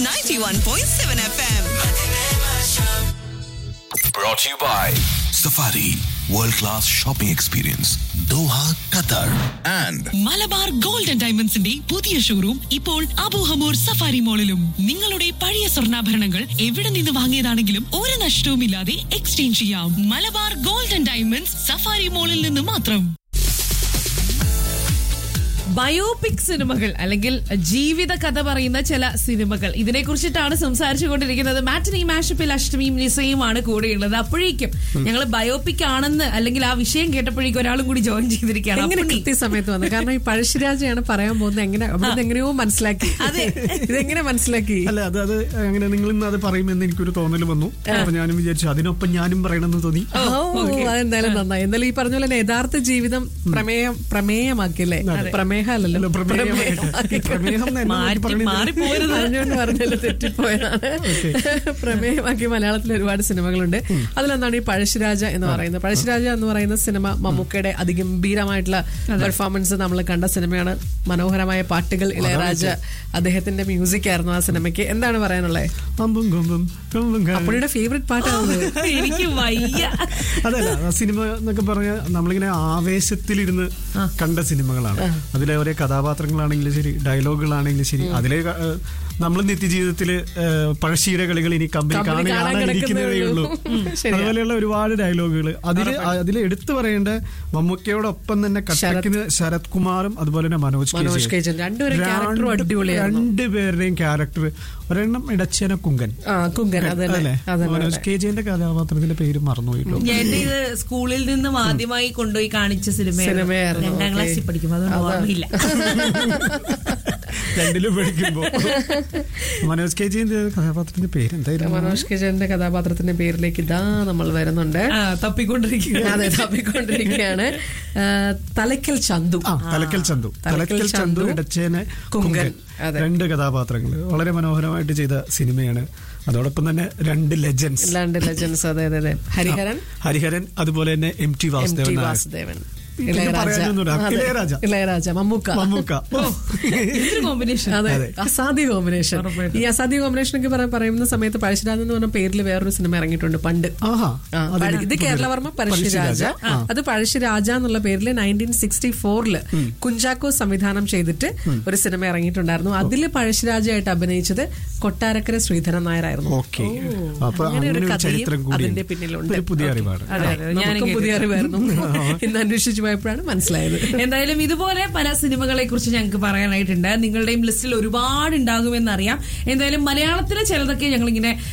91.7 FM. Brought to you by Safari World Class Shopping Experience Doha, Qatar and Malabar gold and ഡയമണ്ട്സിന്റെ പുതിയ ഷോറൂം ഇപ്പോൾ Abu Hamour safari മോളിലും നിങ്ങളുടെ പഴയ സ്വർണ്ണാഭരണങ്ങൾ എവിടെ നിന്ന് വാങ്ങിയതാണെങ്കിലും ഒരു നഷ്ടവുമില്ലാതെ എക്സ്ചേഞ്ച് ചെയ്യാം Malabar gold and diamonds Safari മോളിൽ നിന്ന് മാത്രം ബയോപിക് സിനിമകൾ അല്ലെങ്കിൽ ജീവിത കഥ പറയുന്ന ചില സിനിമകൾ ഇതിനെ കുറിച്ചിട്ടാണ് സംസാരിച്ചു കൊണ്ടിരിക്കുന്നത് മാറ്റിനി മാഷപ്പിൽ അഷ്ടമിയും നിസയുമാണ് കൂടെയുള്ളത് അപ്പോഴേക്കും ഞങ്ങൾ ബയോപിക് ആണെന്ന് അല്ലെങ്കിൽ ആ വിഷയം കേട്ടപ്പോഴേക്കും ഒരാളും കൂടി ജോയിൻ ചെയ്തിരിക്കുകയാണ് എങ്ങനെ അപ്പുണ്ണി. കൃത്യസമയത്ത് വന്നു കാരണം ഈ പഴശ്ശിരാജയാണ് പറയാൻ പോകുന്നത് എങ്ങനെ അവിടുന്ന് എങ്ങനെയോ മനസ്സിലാക്കി അതെ. ഇതെങ്ങനെ മനസ്സിലാക്കി അല്ല അത് അത് അങ്ങനെ നിങ്ങൾ ഇന്ന് അത് പറയുമെന്ന് എനിക്കൊരു തോന്നൽ വന്നു അപ്പൊ ഞാനും വിചാരിച്ചു അതിനൊപ്പം ഞാനും പറയണമെന്ന് തോന്നി ഓ അതെന്തായാലും നന്നായി എന്നാലും ഈ പറഞ്ഞ പോലെ തന്നെ യഥാർത്ഥ ജീവിതം പ്രമേയം പ്രമേയമാക്കിയല്ലേ പ്രമേഹ അല്ലല്ലോ അല്ല, പ്രമേയമായിട്ട്. പ്രമേഹം എന്ന് എന്നെ മാറ്റി പറഞ്ഞത് മാറിപ്പോരുത് പറഞ്ഞോണ്ട് പറഞ്ഞല്ലോ തെറ്റിപ്പോയതാണ് പ്രമേയമാക്കി മലയാളത്തിൽ ഒരുപാട് സിനിമകളുണ്ട് അതിലൊന്നാണ് ഈ പഴശ്ശിരാജ എന്ന് പറയുന്നത് പഴശ്ശിരാജ എന്ന് പറയുന്ന സിനിമ മമ്മൂക്കയുടെ അതിഗംഭീരമായിട്ടുള്ള പെർഫോമൻസ് നമ്മൾ കണ്ട സിനിമയാണ് മനോഹരമായ പാട്ടുകൾ ഇളയരാജ അദ്ദേഹത്തിന്റെ മ്യൂസിക് ആയിരുന്നു ആ സിനിമയ്ക്ക് എന്താണ് പറയാനുള്ളത് പമ്പും കൊമ്പും കൊമ്പും കാലും. അപ്പോഴുടെ ഫേവറേറ്റ് പാട്ടാണ് എനിക്ക് വയ്യ അതല്ല ആ സിനിമ എന്നൊക്കെ പറഞ്ഞാൽ നമ്മളിങ്ങനെ ആവേശത്തിലിരുന്ന് കണ്ട സിനിമകളാണ് അതിലെ ഓരോ കഥാപാത്രങ്ങളാണെങ്കിലും ശരി ഡയലോഗുകളാണെങ്കിലും ശരി അതിലെ നമ്മൾ നിത്യജീവിതത്തില് ഏഹ്, പഴശ്ശിയുടെ കളികൾ ഇനി കമ്പനി കമ്പനി കാണാൻ കാണാൻ ഇരിക്കുന്നതേ കിടക്കുന്നതേ ഉള്ളൂ ഉള്ളൂ. ശരിയാ. അതുപോലെയുള്ള ഒരുപാട് ഡയലോഗുകൾ അതിൽ അതിൽ എടുത്തു പറയേണ്ട മമ്മൂക്കയോടൊപ്പം തന്നെ കട്ടക്കുന്ന ശരത് കുമാറും അതുപോലെ തന്നെ മനോജ് മനോജ് കെ ജയൻ. രണ്ടുപേരും character ഉം അടിപൊളിയായിരുന്നു. രണ്ടുപേരുടെയും ക്യാരക്ടർ ഒരെണ്ണം ഇടച്ചന കുങ്കൻ ആ കുങ്കൻ അതല്ലേ അല്ലേ അതല്ലേ മനോജ് കെ ജെന്റെ കഥാപാത്രത്തിന്റെ പേര് മറന്നുപോയിട്ടോ എന്റെ ഇത് സ്കൂളിൽ നിന്നും ആദ്യമായി കൊണ്ടുപോയി കാണിച്ച സിനിമയായിരുന്നു സിനിമയായിരുന്നു, രണ്ടാം ഓക്കേ. ക്ലാസ്സിൽ പഠിക്കും അതുകൊണ്ട് അതാ. ഓർമ്മയില്ല രണ്ടിലും പഠിക്കുമ്പോ മനോജ് കെ ജിന്റെ കഥാപാത്രത്തിന്റെ പേര് എന്തായിരുന്നു മനോജ് കെ ജയന്റെ കഥാപാത്രത്തിന്റെ പേരിലേക്ക് ഇതാ നമ്മൾ വരുന്നുണ്ട് ആ, തപ്പിക്കൊണ്ടിരിക്കുക അതെ തപ്പിക്കൊണ്ടിരിക്കുകയാണ് ആ, തലക്കൽ ചന്തു ആ തലക്കൽ ചന്തു തലക്കൽ തലക്കൽ ചന്തു ചന്തു, ഇടച്ചേന കുങ്കൻ. കുങ്കൻ അതെ. രണ്ട് കഥാപാത്രങ്ങൾ വളരെ മനോഹരമായിട്ട് ചെയ്ത സിനിമയാണ് അതോടൊപ്പം തന്നെ രണ്ട് ലെജൻസ് അല്ലാണ്ട് ലെജൻസ് അതെ അതെ അതെ ഹരിഹരൻ ഹരിഹരൻ അതുപോലെ തന്നെ M T M Vasudevan T Nair. Vasudevan പിന്നെ ഇളയരാജ പറയാനൊന്നുമില്ല. അതെ. ഇളയരാജ. ഇളയരാജ മമ്മൂക്ക മമ്മൂക്ക കോമ്പിനേഷൻ അതെ അതെ. അസാധ്യ കോമ്പിനേഷൻ ഈ അസാധ്യ കോമ്പിനേഷൻ ഒക്കെ പറ- പറയുന്ന സമയത്ത് പഴശ്ശിരാജ എന്ന് പറഞ്ഞ പേരിൽ വേറൊരു സിനിമ ഇറങ്ങിയിട്ടുണ്ട് പണ്ട് ആഹാ ആ, അതിന് ഇത് കേരളവർമ്മ പഴശ്ശിരാജ ആ. അത് പഴശ്ശിരാജ എന്നുള്ള പേരിൽ നയൻറ്റീൻ സിക്സ്റ്റി ഫോറില് കുഞ്ചാക്കോ സംവിധാനം ചെയ്തിട്ട് ഒരു സിനിമ ഇറങ്ങിയിട്ടുണ്ടായിരുന്നു അതിൽ പഴശ്ശിരാജയായിട്ട് അഭിനയിച്ചത് കൊട്ടാരക്കര ശ്രീധരൻ നായരായിരുന്നു ഓക്കെ അപ്പൊ അങ്ങനെ ഒരു അങ്ങനെ ഒരു കഥയും ചരിത്രം കൂടി അതിന്റെ പിന്നിലുണ്ട് ഒരു പുതിയ അറിവാണ് അതെ, അതെ. ഞാനും നമുക്കും പുതിയ അറിവായിരുന്നു ഇന്ന് അന്വേഷിച്ചു പോയപ്പോഴാണ് മനസ്സിലായത് എന്തായാലും ഇതുപോലെ പല സിനിമകളെ കുറിച്ച് ഞങ്ങൾക്ക് പറയാനായിട്ടുണ്ട് നിങ്ങളുടെയും ലിസ്റ്റിൽ ഒരുപാട് ഉണ്ടാകുമെന്ന് അറിയാം എന്തായാലും മലയാളത്തിലെ ചിലതൊക്കെ ഞങ്ങൾ ഇങ്ങനെ